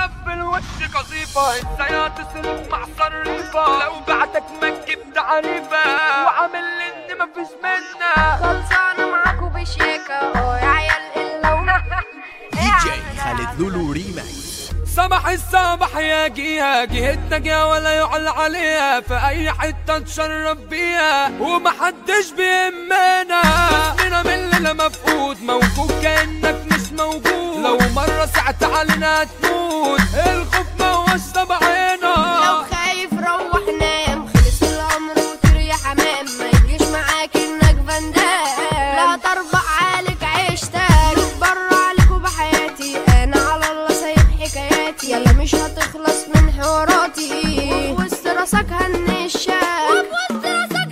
اضرب في الوش قصيفة ازاي تصرف مع صريفة لو بعتك ما تجيب تعريفة وعامل لي ان مفيش منا خلصانة معاكوا بشيكة اه يا عيال اللونة دي جي خالد لولو ريماكس سمح السامح يا جيها جهتنا جا ولا يعلى عليها في اي حتة نشرب بيها ومحدش بيهمنا اسمنا من اللي مفقود موجود كأنك مش موجود لو مرة سعت علينا هتموت الخوف ما هوش طبعنا لو خايف روح نام خلص الامر وطير يا حمام ما يجيش معاك انك فندام لا تربع عليك عيشتك بره عليكوا بحياتي انا على الله سايب حكاياتي يلا مش هتخلص من حواراتي وسط راسك هنشك وسط راسك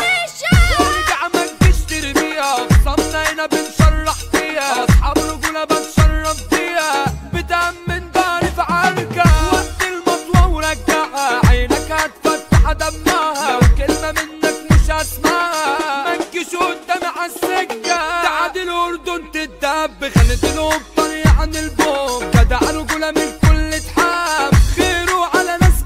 هنشك ارجع ما تجيش ترميها خصمنا هنا بنشرح فيها اصحاب رجولة بتشرب فيها بتأمن داري في عركة وقت المطوة ورجعها عينك هتفتح دمها لو كلمة منك مش هسمعها ما تجيش قدامي عالسكة تعادي الأردن تتدب خانت الأم طريق عن البوم جدع رجولة من كل تحاب خيره على ناس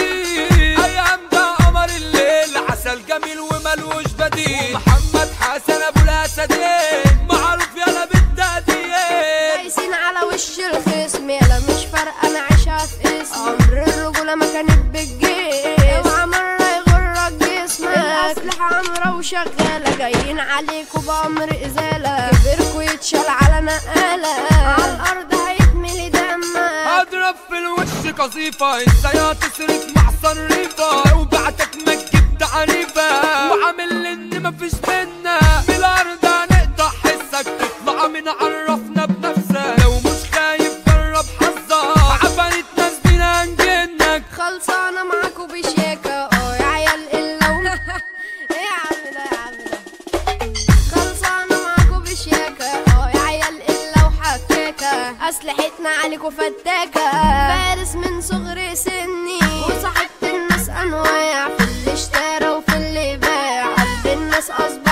كتير أيام ده قمر الليل عسل جميل وملوش بديل محمد حسن أبو الأسدين معروف يلا بالتقدير دايسين على وش الخصم يلا مش فارقة انا عايشة في اسم عمر الرجولة ما كانت بالجيش اوعى مرة يغرك جسمك الأسلحة عمرة وشغالة جايين عليكوا بأمر إزالة كبركوا يتشال على نقالة على الأرض هيتملي دمك اضرب في الوش قصيفة ازاي تصرف مع صريفة لو بعتك ما تجيب تعريفة وعامل لي ان مفيش منا بالارض هنقطع حسك تطلع من عرفنا بنفسك لو مش خايف جرب حظك عفاريت ناس بينا هنجنك خلصانة معاكوا بشياكة اه يا عيال اللون ايه يا عم ده يا عم ده خلصانة معاكوا بشياكة اه يا عيال الا وحكاكة اسلحتنا عليكوا فتاكة فارس من صغر سني وصاحبت الناس انواع في اللي اشترى وفي اللي باع قلب الناس اصبح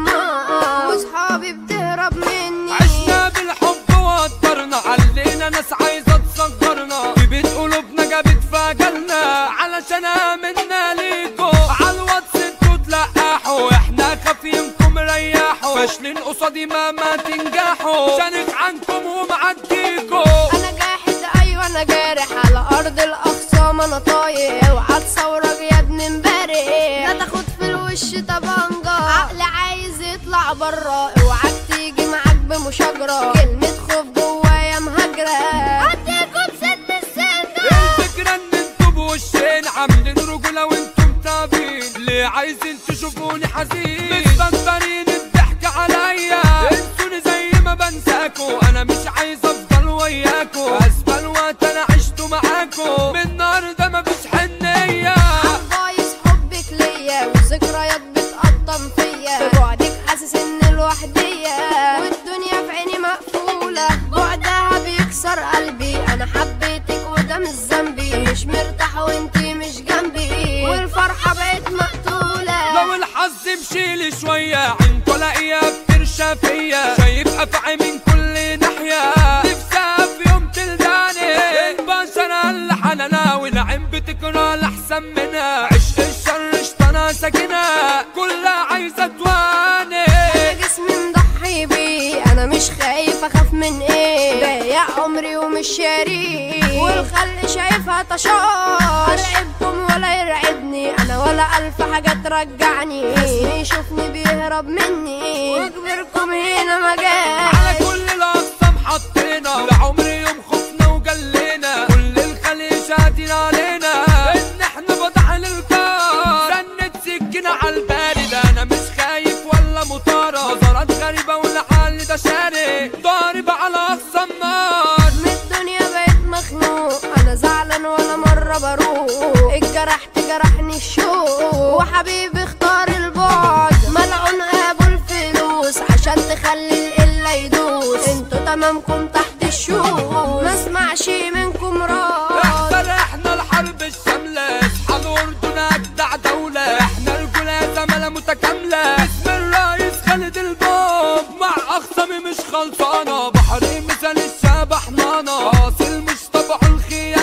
طماع وصحابي بتهرب مني عشنا بالحب وقدرنا علينا ناس عايزة تصغرنا في بيت قلوبنا جابت فجلنا علشان آمنا ليكو عالواتس انتوا تلقحوا احنا خافينكم ريحوا فاشلين قصادي مهما تنجحوا شانك عنكم ومعديكو انا جاحد ايوه انا جارح على ارض الاخصام انا طاير اوعى تصورك يا ابن امبارح لا تاخد في الوش طبنجة عقلي عايز يطلع برا اوعاك تيجي معاك بمشاجرة كلمة خوف جوايا مهاجرة عديكوا بسن السنة الفكرة ان انتوا بوشين عاملين رجولة وانتم تابين ليه عايزين تشوفوني حزين مستنطرين الضحك عليا انسوني زي ما بنساكوا انا مش عايز افضل وياكوا اسفل وقت انا عشته معاكوا من النهارده مفيش حنية بايظ حبك ليا والذكريات بتقطم فيا في بعدك حاسس ان الوحدية والدنيا في عيني مقفولة بعدها بيكسر قلبي انا حبيتك وده مش ذنبي مش مرتاح وانتي مش جنبي والفرحة بقت مقتولة لو الحظ مشيلي شوية عينكوا الاقيها بترشى فيا شايف افعي من كل ناحية نفسها في يوم تلداني البشر اللي حنانا ونعم بتكره الاحسن منها عشق الشر اشتنا ساكنها كلها عايزة تواني انا جسمي مضحي بيه انا مش خايف اخاف من ايه بايع عمري ومش شاريه والخلق شايفها طشاش ارعبكم ولا يرعبني انا ولا الف حاجه ترجعني اسمي يشوفني بيهرب مني واجبركم هنا على مجال كل الاقسام حطينا لعمر يوم خفنا وجلينا كل الخلق شاهدين علينا ان احنا فتح للكار سنة سكينة على البارد انا مش خايف ولا مطارة نظرات غريبة والحال ده شاري ضارب على اقصى النار من الدنيا بقيت مخنوق انا زعلان ولا مره بروق اتجرحت جرحني الشوق وحبيبي اختار البعد ملعون ابو الفلوس عشان تخلي القله يدوس انتوا تمامكم تحت الشوق ما اسمعش منكم راس احسن احنا الحرب الشاملة اصحى الاردن اجدع دولة احنا رجولة زمالة متكاملة اسم الرئيس خالد الباب مع اخصامي مش خلصانة بحر مثال الشبح نانا اصل مش طبعه الخيانة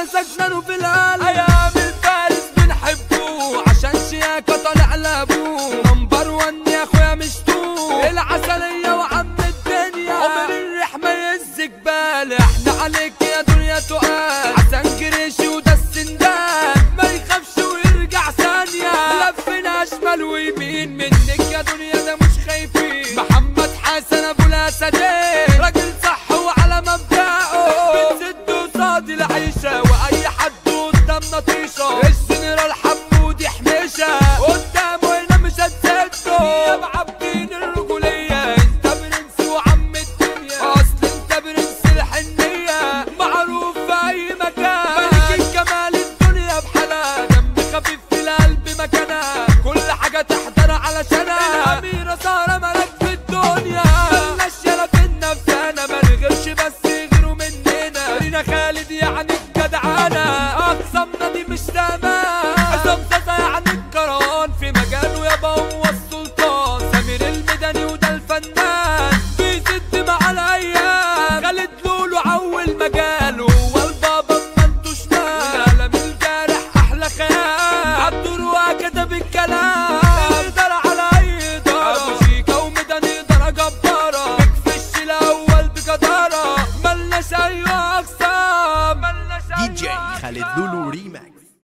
انا سكنانه في القلب ايام الفارس بنحبه عشان شياكة طالع لابوه نمبر ون يا اخويا مش تو العسلية وعم الدنيا عمر الريح ما يهزك بالي احنا عليك يا دنيا تقال حسن جريشي وده السندان ما يخافش ويرجع ثانية لفنا شمال ويمين منك يا دنيا ده مش خايفين محمد حسن ابو الاسدين راجل صح وعلى مبدأه بتسد قصاد العيشة واي حد قدامنا طيشة الجنرال حمودي حميشة قدامه هنا مش هتسده يا معبدين الرجولية انت برنس وعم الدنيا اصل انت برنس الحنية معروف في اي مكان ملك الجمال الدنيا بحالها دم خفيف في القلب مكانها كل حاجة تحضر علشانها الأميرة سارة ملك في الدنيا ملناش يلا في النفسانة ما نغيرش بس يغيروا مننا رينا خالد يعني الجدعانة أقسامنا دي مش تمام